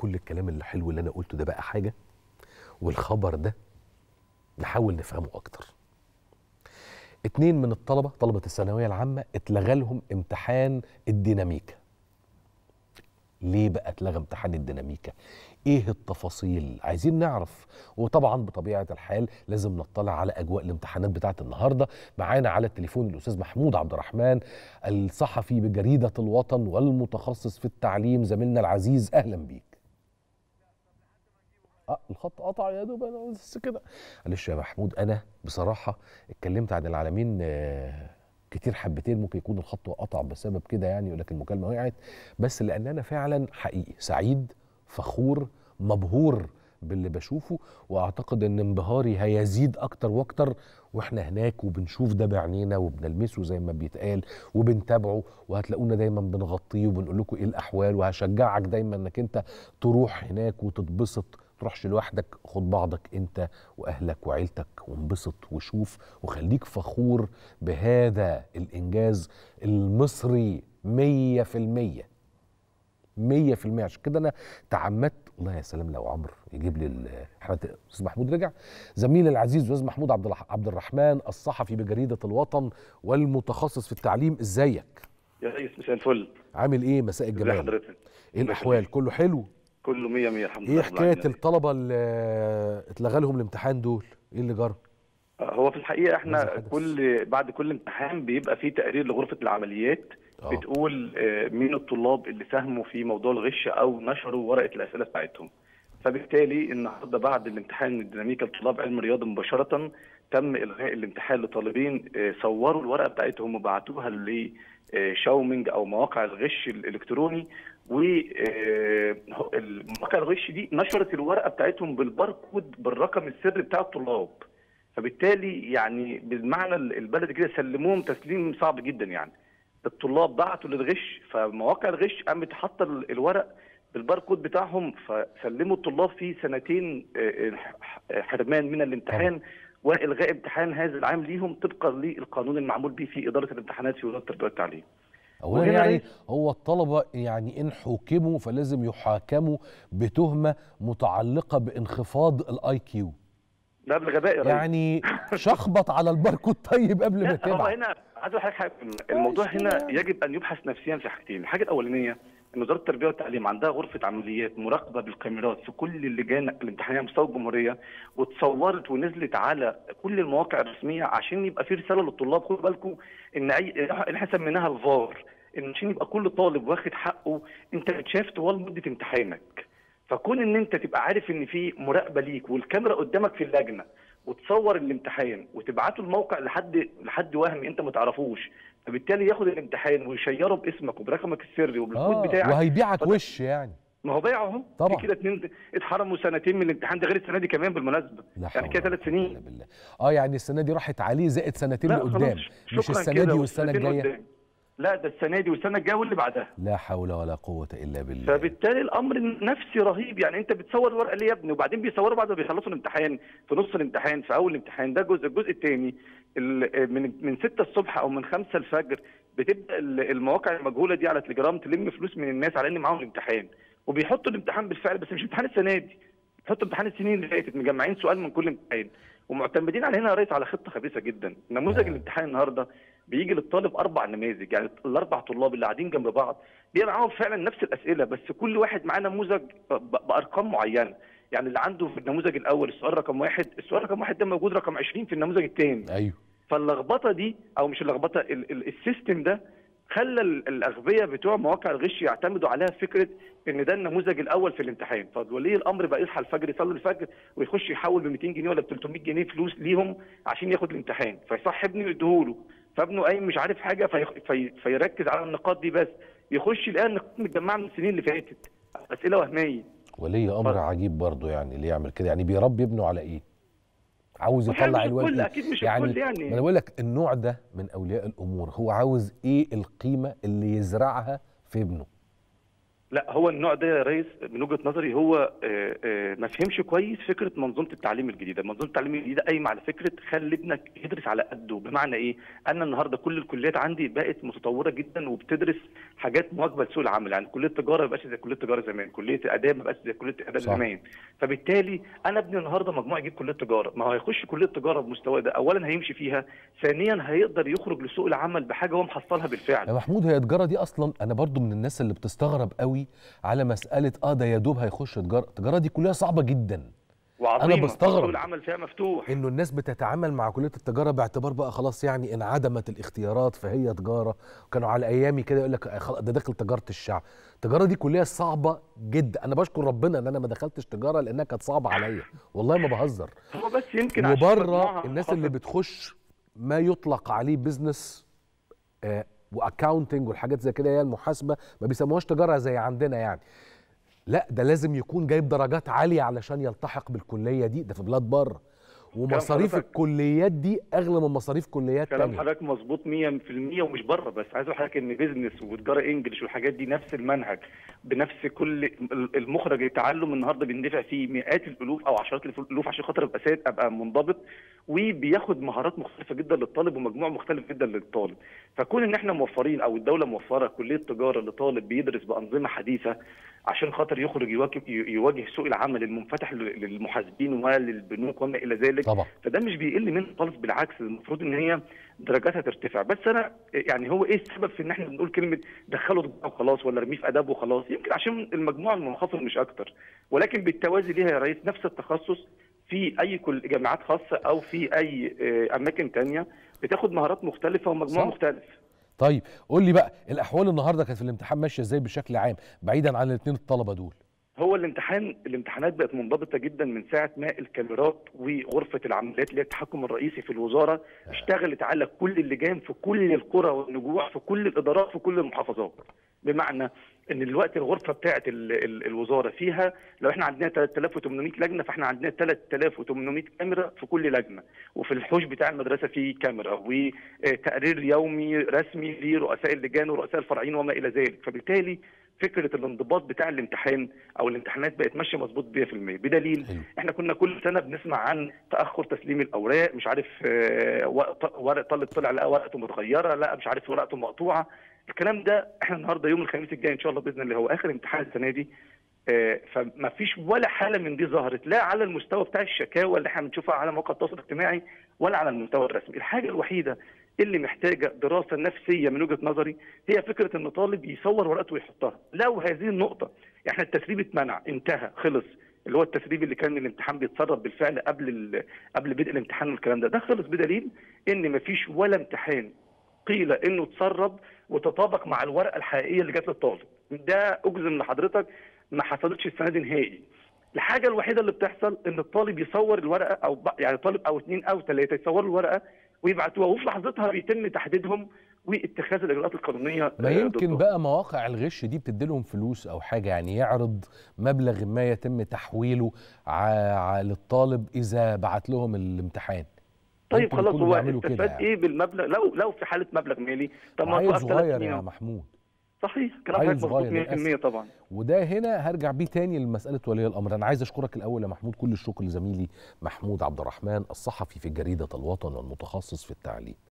كل الكلام الحلو اللي انا قلته ده بقى حاجه والخبر ده نحاول نفهمه اكتر اتنين من الطلبه طلبه الثانويه العامه اتلغى لهم امتحان الديناميكا ليه بقى اتلغى امتحان الديناميكا ايه التفاصيل عايزين نعرف وطبعا بطبيعه الحال لازم نطلع على اجواء الامتحانات بتاعه النهارده معانا على التليفون الاستاذ محمود عبد الرحمن الصحفي بجريده الوطن والمتخصص في التعليم زميلنا العزيز اهلا بيك اه الخط قطع يا دوب انا بس كده معلش يا محمود انا بصراحه اتكلمت عن العالمين آه كتير حبتين ممكن يكون الخط قطع بسبب كده يعني ولكن المكالمه وقعت بس لان انا فعلا حقيقي سعيد فخور مبهور باللي بشوفه واعتقد ان انبهاري هيزيد اكتر واكتر واحنا هناك وبنشوف ده بعينينا وبنلمسه زي ما بيتقال وبنتابعه وهتلاقونا دايما بنغطيه وبنقول لكم ايه الاحوال وهشجعك دايما انك انت تروح هناك وتتبسط تروحش لوحدك خد بعضك انت واهلك وعيلتك وانبسط وشوف وخليك فخور بهذا الانجاز المصري مية في المية مية في المية عشان كده انا تعمدت الله يا سلام لو عمرو يجيب لي احنا استاذ محمود رجع زميلي العزيز استاذ محمود عبد عبد الرحمن الصحفي بجريده الوطن والمتخصص في التعليم ازيك يا ريس مساء الفل عامل ايه مساء الجمال حضرتك ايه الاحوال كله حلو كله مية مية الحمد لله ايه حكايه الطلبه اللي اتلغى لهم الامتحان دول ايه اللي جرى هو في الحقيقه احنا كل بعد كل امتحان بيبقى فيه تقرير لغرفه العمليات أوه. بتقول مين الطلاب اللي ساهموا في موضوع الغش او نشروا ورقه الاسئله بتاعتهم فبالتالي النهارده بعد الامتحان الديناميكا لطلاب علم الرياضه مباشره تم الغاء الامتحان لطالبين صوروا الورقه بتاعتهم وبعتوها لشاومينج او مواقع الغش الالكتروني ومواقع الغش دي نشرت الورقه بتاعتهم بالباركود بالرقم السري بتاع الطلاب فبالتالي يعني بالمعنى البلدي كده سلموهم تسليم صعب جدا يعني الطلاب بعتوا للغش فمواقع الغش قامت حاطه الورق بالباركود بتاعهم فسلموا الطلاب في سنتين حرمان من الامتحان والغاء امتحان هذا العام ليهم طبقا للقانون المعمول به في اداره الامتحانات في وزاره التربيه والتعليم. اولا يعني هو الطلبه يعني ان حوكموا فلازم يحاكموا بتهمه متعلقه بانخفاض الاي كيو. ده بالغباء يعني شخبط على الباركود طيب قبل ما تبعت. هو هنا عايز اقول حاجه الموضوع هنا يجب ان يبحث نفسيا في حاجتين، الحاجه الاولانيه ان وزاره التربيه والتعليم عندها غرفه عمليات مراقبه بالكاميرات في كل اللجان الامتحانيه على مستوى الجمهوريه واتصورت ونزلت على كل المواقع الرسميه عشان يبقى في رساله للطلاب خدوا بالكم ان اي احنا سميناها الفار ان عشان يبقى كل طالب واخد حقه انت بتشاف طوال مده امتحانك فكون ان انت تبقى عارف ان في مراقبه ليك والكاميرا قدامك في اللجنه وتصور الامتحان وتبعته الموقع لحد لحد وهمي انت ما تعرفوش فبالتالي ياخد الامتحان ويشيره باسمك وبرقمك السري وبالكود آه بتاعك وهيبيعك فت... وش يعني ما هو بيعه اهو طبعا كده اتنين اتحرموا سنتين من الامتحان ده غير السنه دي كمان بالمناسبه يعني كده ثلاث سنين بالله. اه يعني السنه دي راحت عليه زائد سنتين لقدام مش السنه دي والسنه الجايه لا ده السنه دي والسنه الجايه واللي بعدها لا حول ولا قوه الا بالله فبالتالي الامر نفسي رهيب يعني انت بتصور الورقه ليه يا ابني وبعدين بيصوروا بعد ما بيخلصوا الامتحان في نص الامتحان في اول الامتحان ده جزء الجزء الثاني من من 6 الصبح او من 5 الفجر بتبدا المواقع المجهوله دي على تليجرام تلم فلوس من الناس على ان معاهم الامتحان وبيحطوا الامتحان بالفعل بس مش امتحان السنه دي بيحطوا امتحان السنين اللي فاتت مجمعين سؤال من كل امتحان ومعتمدين على هنا يا ريس على خطه خبيثه جدا نموذج الامتحان النهارده بيجي للطالب اربع نماذج يعني الاربع طلاب اللي قاعدين جنب بعض بيبقى معاهم فعلا نفس الاسئله بس كل واحد معاه نموذج بارقام معينه يعني اللي عنده في النموذج الاول السؤال رقم واحد السؤال رقم واحد ده موجود رقم 20 في النموذج الثاني ايوه فاللخبطه دي او مش اللخبطه السيستم ده خلى الاغبياء بتوع مواقع الغش يعتمدوا عليها فكره ان ده النموذج الاول في الامتحان فولي الامر بقى يصحى الفجر يصلي الفجر ويخش يحول ب 200 جنيه ولا ب 300 جنيه فلوس ليهم عشان ياخد الامتحان فيصح ابنه يديهوله فابنه قايم مش عارف حاجه في في فيركز على النقاط دي بس يخش يلاقي النقاط متجمعه من السنين اللي فاتت اسئله وهميه ولي امر ف... عجيب برضه يعني اللي يعمل كده يعني بيربي ابنه على ايه؟ عاوز يطلع الواد إيه؟ اكيد مش يعني الكل يعني ما انا بقول لك النوع ده من اولياء الامور هو عاوز ايه القيمه اللي يزرعها في ابنه لا هو النوع ده يا ريس من وجهه نظري هو آه، آه، ما فهمش كويس فكره منظومه التعليم الجديده، منظومه التعليم الجديده قايمه على فكره خلي ابنك يدرس على قده، بمعنى ايه؟ انا النهارده كل الكليات عندي بقت متطوره جدا وبتدرس حاجات مواكبه لسوق العمل، يعني كليه التجاره ما بقاش زي كليه التجاره زمان، كليه اداب ما بقاش زي كليه اداب صح. زمان، فبالتالي انا ابني النهارده مجموع يجيب كليه تجاره، ما هو هيخش كليه تجاره بمستواه ده، اولا هيمشي فيها، ثانيا هيقدر يخرج لسوق العمل بحاجه هو محصلها بالفعل. يا محمود هي تجاره دي اصلا انا برضو من الناس اللي بتستغرب قوي على مساله اه ده يا دوب هيخش تجاره التجاره دي كلها صعبه جدا وعظيمه بستغرب. سوق العمل فيها مفتوح. انه الناس بتتعامل مع كليه التجاره باعتبار بقى خلاص يعني انعدمت الاختيارات فهي تجاره كانوا على ايامي كده يقول لك خلاص ده داخل تجاره الشعب التجاره دي كليه صعبه جدا انا بشكر ربنا ان انا ما دخلتش تجاره لانها كانت صعبه عليا والله ما بهزر هو بس يمكن عشان وبره مجموعها الناس اللي خاطر- بتخش ما يطلق عليه بزنس آه واكاونتنج والحاجات زي كده هي المحاسبه ما بيسموهاش تجاره زي عندنا يعني لا ده لازم يكون جايب درجات عاليه علشان يلتحق بالكليه دي ده في بلاد بره ومصاريف حضرتك- الكليات دي اغلى من مصاريف كليات كلام تانية حضرتك مظبوط 100% ومش بره بس عايز اقول لحضرتك ان بيزنس وتجاره انجلش والحاجات دي نفس المنهج بنفس كل المخرج التعلم النهارده بندفع فيه مئات الالوف او عشرات الالوف عشان خاطر ابقى سيد ابقى منضبط وبياخد مهارات مختلفه جدا للطالب ومجموع مختلف جدا للطالب فكون ان احنا موفرين او الدوله موفره كليه تجاره لطالب بيدرس بانظمه حديثه عشان خاطر يخرج يواكب يواجه سوق العمل المنفتح للمحاسبين وللبنوك وما الى ذلك طبعا فده مش بيقل منه خالص بالعكس المفروض ان هي درجاتها ترتفع بس انا يعني هو ايه السبب في ان احنا بنقول كلمه دخله تجاره وخلاص ولا ارميه في اداب وخلاص يمكن عشان المجموع المنخفض مش اكتر ولكن بالتوازي ليها يا ريس نفس التخصص في اي كل جامعات خاصه او في اي آه، اماكن تانية بتاخد مهارات مختلفه ومجموع صح. مختلف طيب قول لي بقى الاحوال النهارده كانت في الامتحان ماشيه ازاي بشكل عام بعيدا عن الاثنين الطلبه دول هو الامتحان الامتحانات بقت منضبطه جدا من ساعه ما الكاميرات وغرفه العمليات اللي هي التحكم الرئيسي في الوزاره اشتغلت على كل اللجان في كل القرى والنجوع في كل الادارات في كل المحافظات بمعنى ان دلوقتي الغرفه بتاعه ال ال الوزاره فيها لو احنا عندنا 3800 لجنه فاحنا عندنا 3800 كاميرا في كل لجنه وفي الحوش بتاع المدرسه في كاميرا وتقرير يومي رسمي لرؤساء اللجان ورؤساء الفرعين وما الى ذلك فبالتالي فكره الانضباط بتاع الامتحان او الامتحانات بقت ماشيه مظبوط 100% بدليل حلو. احنا كنا كل سنه بنسمع عن تاخر تسليم الاوراق مش عارف آه، ورق ورق طالب طلع لقى ورقته متغيره لا مش عارف ورقته مقطوعه الكلام ده احنا النهارده يوم الخميس الجاي ان شاء الله باذن الله هو اخر امتحان السنه دي آه، فما فيش ولا حاله من دي ظهرت لا على المستوى بتاع الشكاوى اللي احنا بنشوفها على مواقع التواصل الاجتماعي ولا على المستوى الرسمي الحاجه الوحيده اللي محتاجه دراسه نفسيه من وجهه نظري هي فكره ان طالب يصور ورقته ويحطها لو هذه النقطه احنا التسريب اتمنع انتهى خلص اللي هو التسريب اللي كان الامتحان بيتسرب بالفعل قبل ال- قبل بدء الامتحان والكلام ده ده خلص بدليل ان مفيش ولا امتحان قيل انه تسرب وتطابق مع الورقه الحقيقيه اللي جات للطالب ده اجزم لحضرتك ما حصلتش السنه دي نهائي الحاجه الوحيده اللي بتحصل ان الطالب يصور الورقه او ب- يعني طالب او اثنين او ثلاثه يصوروا الورقه ويبعتوها وفي لحظتها بيتم تحديدهم واتخاذ الاجراءات القانونيه ما آه، يمكن ضدهم. بقى مواقع الغش دي بتدي لهم فلوس او حاجه يعني يعرض مبلغ ما يتم تحويله ع- ع- للطالب اذا بعت لهم الامتحان طيب يمكن خلاص يكونوا هو بيعملوا كده استفاد يعني. ايه بالمبلغ لو لو في حاله مبلغ مالي طب ما عيل توقف ثلاث صغير سنين يا أهو. محمود صحيح كلام عيل حضرتك مظبوط صغير 100% طبعا وده هنا هرجع بيه تاني لمساله ولي الامر انا عايز اشكرك الاول يا محمود كل الشكر لزميلي محمود عبد الرحمن الصحفي في جريده الوطن والمتخصص في التعليم